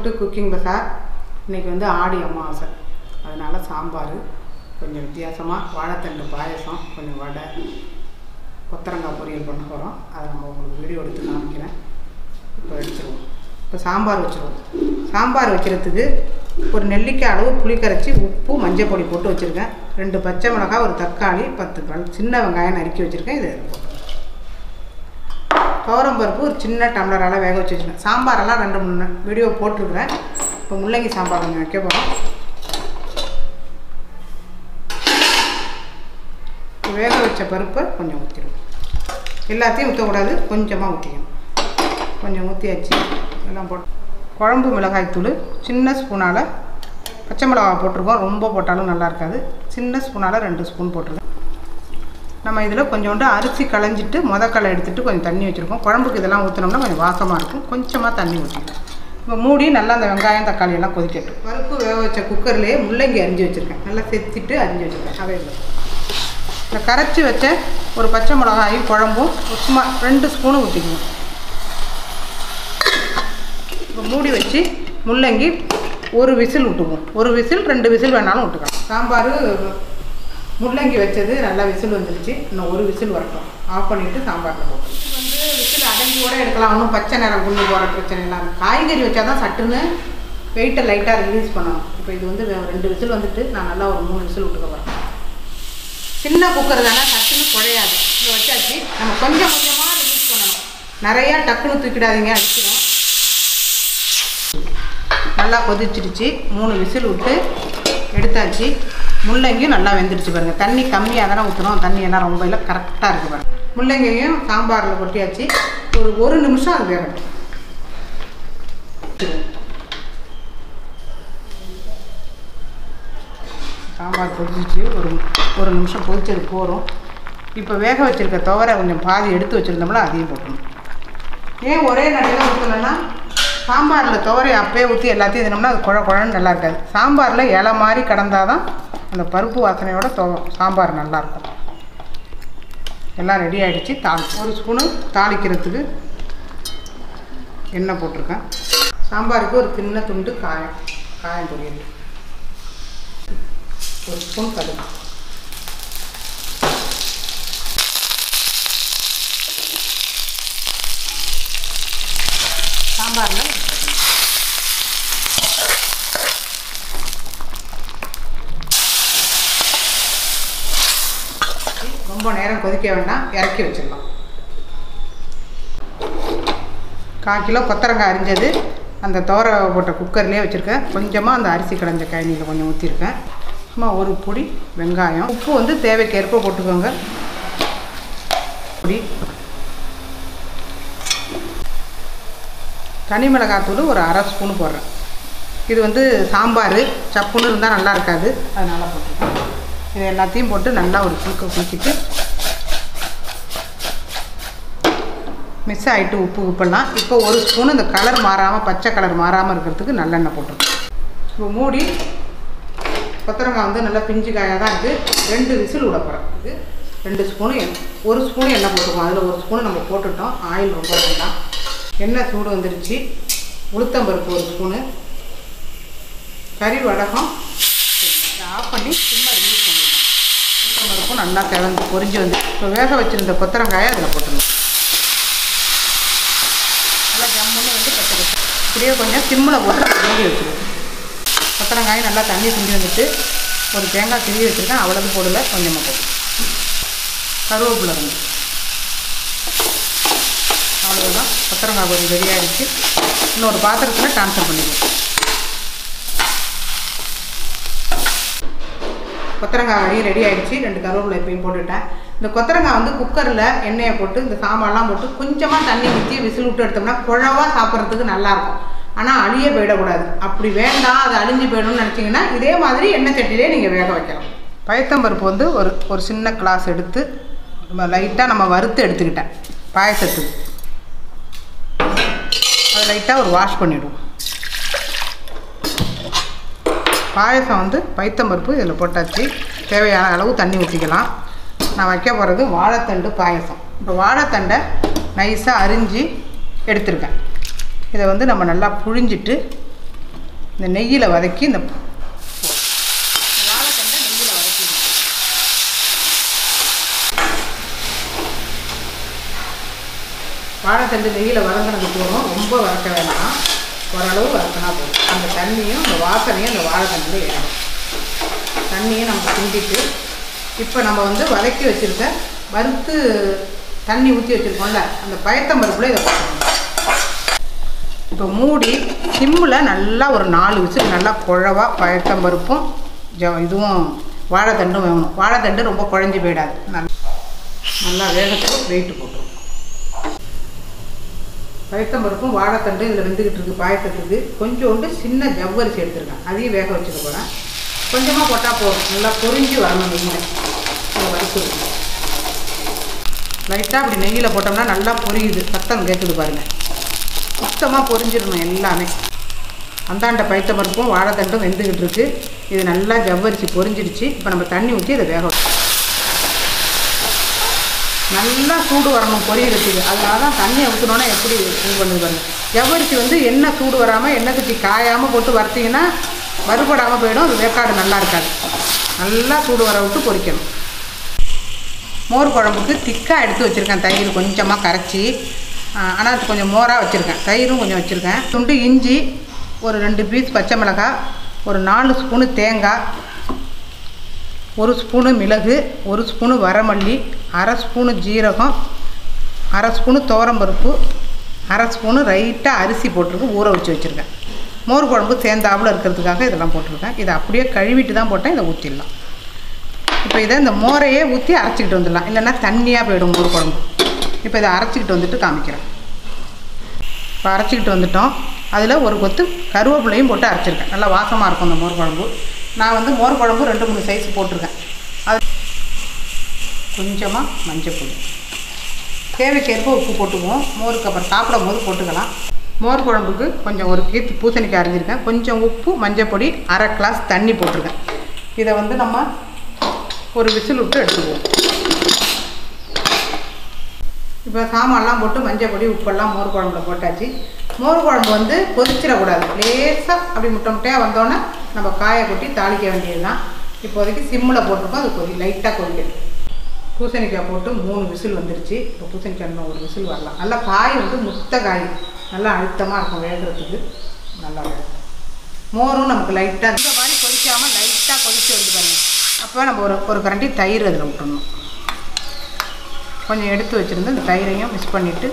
to cooking பசார் இன்றைக்கி வந்து ஆடி அமாவாசை அதனால் சாம்பார் கொஞ்சம் வித்தியாசமாக வாழைத்தண்டு பாயசம் கொஞ்சம் வடை கொத்தரங்காய் பொரியல் பண்ண போகிறோம் அதை நம்ம உங்களுக்கு வீடியோ எடுத்து காமிக்கிறேன் இப்போ எடுத்துருவோம் இப்போ சாம்பார் வச்சுருவோம் சாம்பார் வைக்கிறதுக்கு ஒரு நெல்லிக்காய் அளவு புளி கரைச்சி உப்பு மஞ்சள் பொடி போட்டு வச்சுருக்கேன் ரெண்டு பச்சை மிளகாய் ஒரு தக்காளி பத்து பல் சின்ன வெங்காயம் நறுக்கி வச்சுருக்கேன் இது போட்டு துவரம்பருப்பு ஒரு சின்ன டம்ளரால் வேக வச்சு வச்சுருக்கேன் சாம்பாரெல்லாம் ரெண்டு மூணு வீடியோ போட்டிருக்கிறேன் இப்போ முள்ளங்கி சாம்பார் கொஞ்சம் வைக்க போகிறோம் வேக வச்ச பருப்பை கொஞ்சம் ஊற்றிடுவோம் எல்லாத்தையும் ஊற்றக்கூடாது கொஞ்சமாக ஊற்றிக்கணும் கொஞ்சம் ஊற்றியாச்சு எல்லாம் போட்டு குழம்பு மிளகாய் தூள் சின்ன ஸ்பூனால் பச்சை மிளகாய் போட்டிருக்கோம் ரொம்ப போட்டாலும் நல்லா இருக்காது சின்ன ஸ்பூனால் ரெண்டு ஸ்பூன் போட்டிருக்கோம் நம்ம இதில் கொஞ்சோண்டு அரிசி களைஞ்சிட்டு முதக்கலை எடுத்துகிட்டு கொஞ்சம் தண்ணி வச்சுருக்கோம் குழம்புக்கு இதெல்லாம் ஊற்றினோம்னா கொஞ்சம் வாசமாக இருக்கும் கொஞ்சமாக தண்ணி ஊற்றிக்கலாம் இப்போ மூடி நல்லா அந்த வெங்காயம் தக்காளி எல்லாம் கொதிக்கட்டும் பருப்பு வேக வச்ச குக்கர்லேயே முள்ளங்கி அரிஞ்சு வச்சுருக்கேன் நல்லா செத்திட்டு அரிஞ்சு வச்சுருக்கேன் அதே இல்லை இந்த கரைச்சி வச்ச ஒரு பச்சை மிளகாயும் குழம்பும் சும்மா ரெண்டு ஸ்பூனு ஊற்றிக்கணும் இப்போ மூடி வச்சு முள்ளங்கி ஒரு விசில் விட்டுக்குவோம் ஒரு விசில் ரெண்டு விசில் வேணாலும் விட்டுக்கலாம் சாம்பார் முள்ளங்கி வச்சது நல்லா விசில் வந்துருச்சு இன்னும் ஒரு விசில் வரட்டும் ஆஃப் பண்ணிவிட்டு சாம்பாரில் போட்டு வந்து விசில் அடங்கி கூட எடுக்கலாம் ஒன்றும் பச்சை நேரம் கொண்டு போகிற பிரச்சனை இல்லாமல் காய்கறி வச்சா தான் சட்டுன்னு வெயிட்டை லைட்டாக ரிலீஸ் பண்ணணும் இப்போ இது வந்து வே- ரெண்டு விசில் வந்துட்டு நான் நல்லா ஒரு மூணு விசில் விட்டுக்க போகிறேன் சின்ன குக்கர் தானே சட்டுன்னு குழையாது இதை வச்சாச்சு நம்ம கொஞ்சம் கொஞ்சமாக ரிலீஸ் பண்ணணும் நிறையா டக்குன்னு தூக்கிடாதீங்க அடிச்சிடும் நல்லா கொதிச்சிடுச்சு மூணு விசில் விட்டு எடுத்தாச்சு முள்ளங்கியும் நல்லா வெந்துடுச்சு பாருங்கள் தண்ணி கம்மியாக தானே ஊற்றுறோம் தண்ணி எல்லாம் ரொம்ப இல்லை கரெக்டாக இருக்குது பாருங்க முள்ளங்கியும் சாம்பாரில் கொட்டியாச்சு ஒரு ஒரு நிமிஷம் அது வேகட்டும் சாம்பார் கொதிச்சிச்சு ஒரு ஒரு நிமிஷம் கொதிச்சது போகிறோம் இப்போ வேக வச்சுருக்க துவரை கொஞ்சம் பாதி எடுத்து வச்சுருந்தோம்னா அதையும் போட்டணும் ஏன் ஒரே நடையில் ஊற்றலைன்னா சாம்பாரில் துவரை அப்பயே ஊற்றி எல்லாத்தையும் தினோம்னா அது குழ குழன்னு நல்லா இருக்காது சாம்பாரில் இலை மாதிரி கடந்தால் தான் அந்த பருப்பு வாசனையோட துவ சாம்பார் நல்லாயிருக்கும் எல்லாம் ரெடி ஆகிடுச்சு தாளி ஒரு ஸ்பூனு தாளிக்கிறதுக்கு எண்ணெய் போட்டிருக்கேன் சாம்பாருக்கு ஒரு சின்ன துண்டு காயம் காயம் பொரியல் ஒரு ஸ்பூன் கடுகு சாம்பாரில் ரொம்ப நேரம் கொதிக்க வேண்டாம் இறக்கி வச்சிடலாம் கால் கிலோ கொத்தரங்காய் அரிஞ்சது அந்த தோரை போட்ட குக்கர்லேயே வச்சுருக்கேன் கொஞ்சமாக அந்த அரிசி கடைஞ்ச கழனியில் கொஞ்சம் ஊற்றிருக்கேன் சும்மா ஒரு பொடி வெங்காயம் உப்பு வந்து தேவைக்கேற்ப போட்டுக்கோங்க பொடி தனி மிளகாத்தூள் ஒரு அரை ஸ்பூன் போடுறேன் இது வந்து சாம்பார் சப்புன்னு இருந்தால் நல்லா இருக்காது அதனால் போட்டுருக்கேன் இது எல்லாத்தையும் போட்டு நல்லா ஒரு குலுக்க குலுக்கிட்டு மிஸ் ஆகிட்டு உப்பு உப்பெல்லாம் இப்போ ஒரு ஸ்பூன் இந்த கலர் மாறாமல் பச்சை கலர் மாறாமல் இருக்கிறதுக்கு நல்லெண்ணெய் போட்டுருக்கோம் இப்போ மூடி கொத்தரங்காய் வந்து நல்லா பிஞ்சு காயாக தான் இருக்குது ரெண்டு விசில் விட போகிறேன் இது ரெண்டு ஸ்பூனு எண்ணெய் ஒரு ஸ்பூனு எண்ணெய் போட்டுருக்கோம் அதில் ஒரு ஸ்பூனு நம்ம போட்டுட்டோம் ஆயில் ரொம்ப வேண்டாம் எண்ணெய் சூடு வந்துருச்சு உளுத்தம்பருப்பு ஒரு ஸ்பூனு கறி வடகம் இதை ஆஃப் பண்ணி சும்மா ரிலீஸ் பண்ணிடலாம் உளுத்தம்பருப்பும் நல்லா கிளந்து பொரிஞ்சு வந்து இப்போ வேக வச்சுருந்த கொத்தரங்காயை அதில் போட்டுடலாம் நல்லா ஜம்முன்னு வந்து பச்சை பச்சை இப்படியே கொஞ்சம் சிம்மில் போட்டு மூடி வச்சுருவோம் கொத்தரங்காய் நல்லா தண்ணி சிந்தி வந்துட்டு ஒரு தேங்காய் திருவி வச்சுருக்கேன் அவ்வளவு போடல கொஞ்சமாக போடும் கருவேப்பிலை ரெண்டு அவ்வளோதான் கொத்தரங்காய் பொரி ரெடி ஆகிடுச்சு இன்னொரு பாத்திரத்தில் ட்ரான்ஸ்ஃபர் பண்ணிடுவோம் கொத்தரங்காய் வரையும் ரெடி ஆகிடுச்சு ரெண்டு கருவேப்பிலை எப்பயும் போட்டுட்டேன் இந்த கொத்தரங்காய் வந்து குக்கரில் எண்ணெயை போட்டு இந்த சாம்பார்லாம் போட்டு கொஞ்சமாக தண்ணி ஊற்றி விசில் விட்டு எடுத்தோம்னா குழவா சாப்பிட்றதுக்கு நல்லாயிருக்கும் ஆனால் அழிய போயிடக்கூடாது அப்படி வேண்டாம் அது அழிஞ்சு போயிடும்னு நினச்சிங்கன்னா இதே மாதிரி எண்ணெய் சட்டிலே நீங்கள் வேக வைக்கலாம் பயத்தம்பருப்பு வந்து ஒரு ஒரு சின்ன கிளாஸ் எடுத்து நம்ம லைட்டாக நம்ம வறுத்து எடுத்துக்கிட்டேன் பாயசத்துக்கு அதை லைட்டாக ஒரு வாஷ் பண்ணிவிடுவோம் பாயசம் வந்து பைத்தம்பருப்பு இதில் போட்டாச்சு தேவையான அளவு தண்ணி ஊற்றிக்கலாம் நான் வைக்க போகிறது வாழைத்தண்டு பாயசம் இப்போ வாழைத்தண்டை நைஸாக அரிஞ்சு எடுத்திருக்கேன் இதை வந்து நம்ம நல்லா புழிஞ்சிட்டு இந்த நெய்யில் வதக்கி இந்த இந்த வாழைத்தண்டை நெய்யில் வதக்கிடணும் வாழைத்தண்டு நெய்யில் வதங்கினது போதும் ரொம்ப வதக்க வேண்டாம் ஓரளவு வதக்கினா போதும் அந்த தண்ணியும் அந்த வாசனையும் அந்த வாழைத்தண்டில் ஏறும் தண்ணியும் நம்ம கிண்டிட்டு இப்போ நம்ம வந்து வதக்கி வச்சுருக்க வறுத்து தண்ணி ஊற்றி வச்சுருக்கோம்ல அந்த பயத்தம்பருப்புல இதை போட்டுக்கணும் இப்போ மூடி சிம்மில் நல்லா ஒரு நாலு விசில் நல்லா குழவா பயத்தம்பருப்பும் ஜ இதுவும் வாழைத்தண்டும் வேகணும் வாழைத்தண்டு ரொம்ப குழஞ்சி போயிடாது நல்லா நல்லா வேகத்துக்கு வெயிட்டு போட்டுரும் பயத்தம்பருப்பும் வாழைத்தண்டு இதில் வெந்துக்கிட்டு இருக்கு பாயசத்துக்கு கொஞ்சோண்டு சின்ன ஜவ்வரிசி எடுத்துருக்கேன் அதையும் வேக வச்சுக்க போகிறேன் கொஞ்சமாக போட்டால் போதும் நல்லா பொரிஞ்சு வரணும் நெய்யில் அதை வறுத்துருக்கணும் லைட்டாக அப்படி நெய்யில் போட்டோம்னா நல்லா பொரியுது சத்தம் கேட்குது பாருங்கள் சுத்தமாக பொரிஞ்சிடணும் எல்லாமே அந்தாண்ட பைத்த பருப்பும் வாழைத்தண்டும் வெந்துக்கிட்டு இருக்கு இது நல்லா ஜவ்வரிசி பொரிஞ்சிடுச்சு இப்போ நம்ம தண்ணி ஊற்றி இதை வேக வைக்கணும் நல்லா சூடு வரணும் பொரியறதுக்கு அதனால தான் தண்ணியை ஊற்றினோன்னா எப்படி இது பண்ணுது பாருங்க ஜவ்வரிசி வந்து எண்ணெய் சூடு வராமல் எண்ணெய் குச்சி காயாமல் போட்டு வறுத்தீங்கன்னா வறுபடாமல் போயிடும் அது வேக்காடு நல்லா இருக்காது நல்லா சூடு வர விட்டு பொரிக்கணும் மோர் குழம்புக்கு திக்காக எடுத்து வச்சுருக்கேன் தயிர் கொஞ்சமாக கரைச்சி ஆனால் அது கொஞ்சம் மோராக வச்சுருக்கேன் தயிரும் கொஞ்சம் வச்சுருக்கேன் துண்டு இஞ்சி ஒரு ரெண்டு பீஸ் பச்சை மிளகாய் ஒரு நாலு ஸ்பூனு தேங்காய் ஒரு ஸ்பூனு மிளகு ஒரு ஸ்பூனு வரமல்லி அரை ஸ்பூனு ஜீரகம் அரை ஸ்பூனு துவரம்பருப்பு அரை ஸ்பூனு ரைட்டாக அரிசி போட்டிருக்கு ஊற வச்சு வச்சுருக்கேன் மோர் குழம்பு சேர்ந்தாப்புல இருக்கிறதுக்காக இதெல்லாம் போட்டிருக்கேன் இதை அப்படியே கழுவிட்டு தான் போட்டேன் இதை ஊற்றிடலாம் இப்போ இதை இந்த மோரையே ஊற்றி அரைச்சிக்கிட்டு வந்துடலாம் இல்லைன்னா தண்ணியாக போயிடும் மோர் குழம்பு இப்போ இதை அரைச்சிக்கிட்டு வந்துட்டு காமிக்கிறேன் இப்போ அரைச்சிக்கிட்டு வந்துட்டோம் அதில் ஒரு கொத்து கருவேப்பிலையும் போட்டு அரைச்சிருக்கேன் நல்லா வாசமாக இருக்கும் அந்த மோர் குழம்பு நான் வந்து மோர் குழம்பு ரெண்டு மூணு சைஸ் போட்டிருக்கேன் அது கொஞ்சமாக மஞ்சள் பொடி தேவைக்கேற்ப உப்பு போட்டுக்குவோம் மோருக்கு அப்புறம் சாப்பிடும் போது போட்டுக்கலாம் மோர் குழம்புக்கு கொஞ்சம் ஒரு கீத்து பூசணிக்காய் அரைஞ்சிருக்கேன் கொஞ்சம் உப்பு மஞ்சள் பொடி அரை கிளாஸ் தண்ணி போட்டிருக்கேன் இதை வந்து நம்ம ஒரு விசில் விட்டு எடுத்துக்குவோம் இப்போ சாமான்லாம் போட்டு மஞ்சள் பொடி உப்பெல்லாம் மோர் குழம்புல போட்டாச்சு மோர் குழம்பு வந்து கொதிச்சிடக்கூடாது லேசாக அப்படி முட்டை முட்டையாக வந்தோன்னே நம்ம காயை கொட்டி தாளிக்க வேண்டியது தான் இப்போதைக்கு சிம்மில் போட்டிருக்கோம் அது கொதி லைட்டாக கொதிக்கணும் பூசணிக்காய் போட்டு மூணு விசில் வந்துருச்சு இப்போ பூசணிக்காய் இன்னும் ஒரு விசில் வரலாம் நல்லா காய் வந்து முத்த காய் நல்லா அழுத்தமாக இருக்கும் வேகிறதுக்கு நல்லா வேகும் மோரும் நமக்கு லைட்டாக இந்த மாதிரி கொதிக்காமல் லைட்டாக கொதிச்சு வந்து பாருங்க அப்போ நம்ம ஒரு ஒரு கரண்டி தயிர் அதில் விட்டுறணும் கொஞ்சம் எடுத்து வச்சுருந்து இந்த தயிரையும் மிக்ஸ் பண்ணிவிட்டு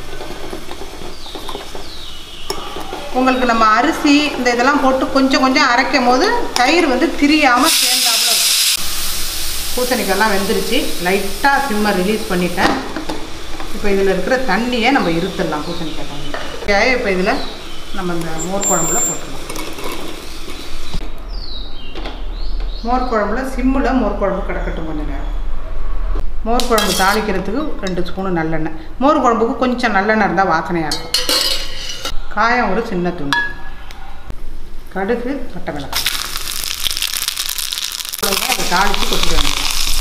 உங்களுக்கு நம்ம அரிசி இந்த இதெல்லாம் போட்டு கொஞ்சம் கொஞ்சம் அரைக்கும் போது தயிர் வந்து திரியாமல் சேர்ந்தாப்புல இருக்கும் பூசணிக்காய்லாம் வெந்துருச்சு லைட்டாக சிம்மை ரிலீஸ் பண்ணிட்டேன் இப்போ இதில் இருக்கிற தண்ணியை நம்ம இருத்துடலாம் பூசணிக்காய் தண்ணி இப்போ இதில் நம்ம இந்த மோர் குழம்புல போட்டுடலாம் மோர் குழம்புல சிம்மில் மோர் குழம்பு கிடக்கட்டும் கொஞ்சம் நேரம் மோர் குழம்பு தாளிக்கிறதுக்கு ரெண்டு ஸ்பூனு நல்லெண்ணெய் மோர் குழம்புக்கு கொஞ்சம் நல்லெண்ணெய் இருந்தால் வாசனையாக இருக்கும் காயம் ஒரு சின்ன துண்டு கடுகு பட்டை மிளகாய் அவ்வளவுதான் அதை தாளித்து கொட்டிட வேண்டியது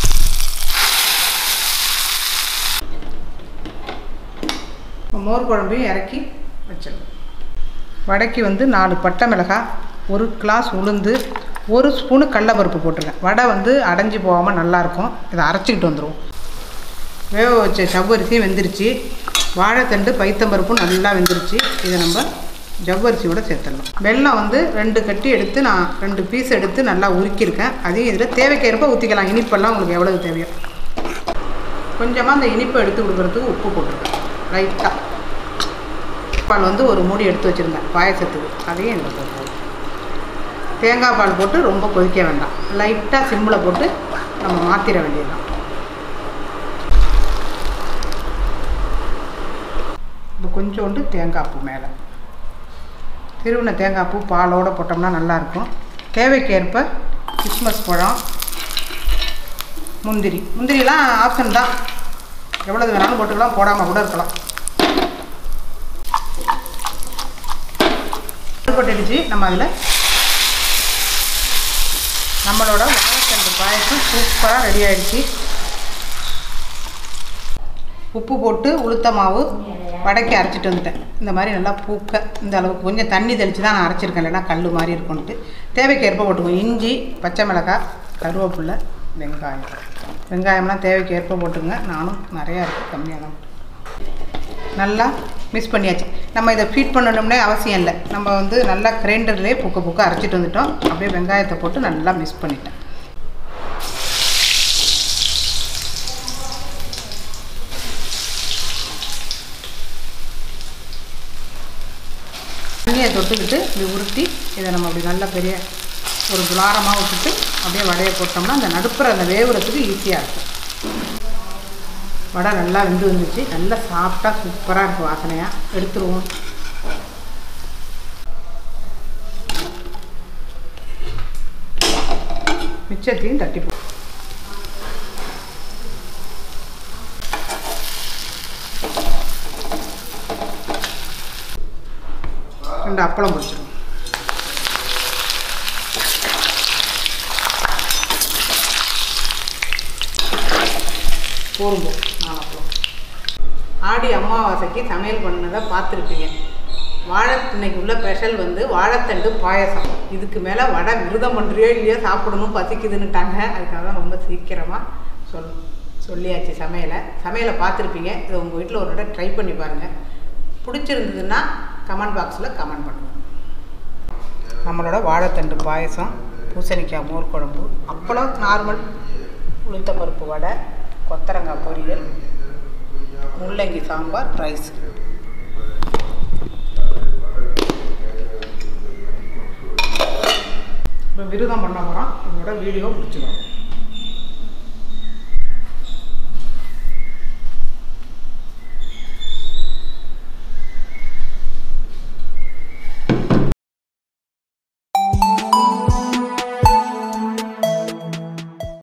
இப்போ மோர் குழம்பையும் இறக்கி வச்சிடலாம் வடைக்கு வந்து நாலு பட்டை மிளகாய் ஒரு கிளாஸ் உளுந்து ஒரு ஸ்பூனு கடலப்பருப்பு போட்டிருக்கேன் வடை வந்து அடைஞ்சு போகாமல் நல்லாயிருக்கும் இதை அரைச்சிக்கிட்டு வந்துடுவோம் வேக வச்ச சவ்வரிசியும் வெந்துருச்சு வாழைத்தண்டு பைத்தம்பருப்பும் நல்லா வெந்துருச்சு இதை நம்ம ஜவ்வரிசியோட சேர்த்துடலாம் வெல்லம் வந்து ரெண்டு கட்டி எடுத்து நான் ரெண்டு பீஸ் எடுத்து நல்லா உருக்கியிருக்கேன் அதையும் இதில் தேவைக்கேற்ப ஊற்றிக்கலாம் இனிப்பெல்லாம் உங்களுக்கு எவ்வளவு தேவையோ கொஞ்சமாக அந்த இனிப்பை எடுத்து கொடுக்குறதுக்கு உப்பு போட்டிருக்கேன் லைட்டாக பால் வந்து ஒரு மூடி எடுத்து வச்சுருந்தேன் பாயசத்துக்கு அதையும் இதில் போட்டுருவோம் தேங்காய் பால் போட்டு ரொம்ப கொதிக்க வேண்டாம் லைட்டாக சிம்மில் போட்டு நம்ம மாற்றிட வேண்டியதுதான் இப்போ கொஞ்சோண்டு தேங்காய் பூ மேலே திருவின தேங்காய் பூ பாலோடு போட்டோம்னா நல்லாயிருக்கும் தேவைக்கேற்ப கிறிஸ்மஸ் பழம் முந்திரி முந்திரிலாம் ஆப்ஷன் தான் எவ்வளவு வேணாலும் போட்டுக்கலாம் போடாமல் கூட இருக்கலாம் போட்டுடுச்சு நம்ம அதில் நம்மளோட வாழைத்தண்டு பாயசம் சூப்பராக ரெடி ஆயிடுச்சு உப்பு போட்டு உளுத்த மாவு வடைக்கு அரைச்சிட்டு வந்துட்டேன் இந்த மாதிரி நல்லா பூக்க இந்த அளவுக்கு கொஞ்சம் தண்ணி தெளித்து தான் நான் அரைச்சிருக்கேன் இல்லைன்னா கல் மாதிரி இருக்கும்ட்டு தேவைக்கு ஏற்ப போட்டுக்குவோம் இஞ்சி பச்சை மிளகாய் கருவேப்பிலை வெங்காயம் வெங்காயம்லாம் தேவைக்கு ஏற்ப போட்டுங்க நானும் நிறையா இருக்குது கம்மியாக தான் நல்லா மிக்ஸ் பண்ணியாச்சு நம்ம இதை ஃபீட் பண்ணணும்னே அவசியம் இல்லை நம்ம வந்து நல்லா கிரைண்டர்லேயே புக்க புக்க அரைச்சிட்டு வந்துட்டோம் அப்படியே வெங்காயத்தை போட்டு நல்லா மிக்ஸ் பண்ணிட்டேன் தண்ணியை தொட்டுக்கிட்டு இப்படி உருட்டி இதை நம்ம அப்படி நல்லா பெரிய ஒரு துளாரமாக விட்டுட்டு அப்படியே வடையை போட்டோம்னா அந்த நடுப்புற அந்த வேவுறதுக்கு ஈஸியாக இருக்கும் வடை நல்லா வெந்து வந்துச்சு நல்லா சாஃப்டாக சூப்பராக இருக்கும் வாசனையாக எடுத்துருவோம் மிச்சத்தையும் தட்டி போ ரெண்டு அப்பளம் பிடிச்சிரும் போரும்போ நாலு அப்பளம் ஆடி அமாவாசைக்கு சமையல் பண்ணதை பார்த்துருப்பீங்க வாழை இன்னைக்கு உள்ள ஸ்பெஷல் வந்து வாழைத்தண்டு பாயசம் இதுக்கு மேலே வடை விரதம் பண்ணுறியோ இல்லையோ சாப்பிடணும் பசிக்குதுன்னுட்டாங்க அதுக்காக தான் ரொம்ப சீக்கிரமாக சொல் சொல்லியாச்சு சமையலை சமையலை பார்த்துருப்பீங்க இதை உங்கள் வீட்டில் ஒரு தடவை ட்ரை பண்ணி பாருங்கள் பிடிச்சிருந்ததுன்னா கமெண்ட் பாக்ஸில் கமெண்ட் பண்ணுங்கள் நம்மளோட வாழைத்தண்டு பாயசம் பூசணிக்காய் மோர் குழம்பு அப்பளம் நார்மல் உளுத்தப்பருப்பு வடை கொத்தரங்காய் பொரியல் முள்ளங்கி சாம்பார் ரைஸ் இப்போ விரதம் பண்ண போகிறோம் இதோட வீடியோ முடிச்சுக்கிறோம்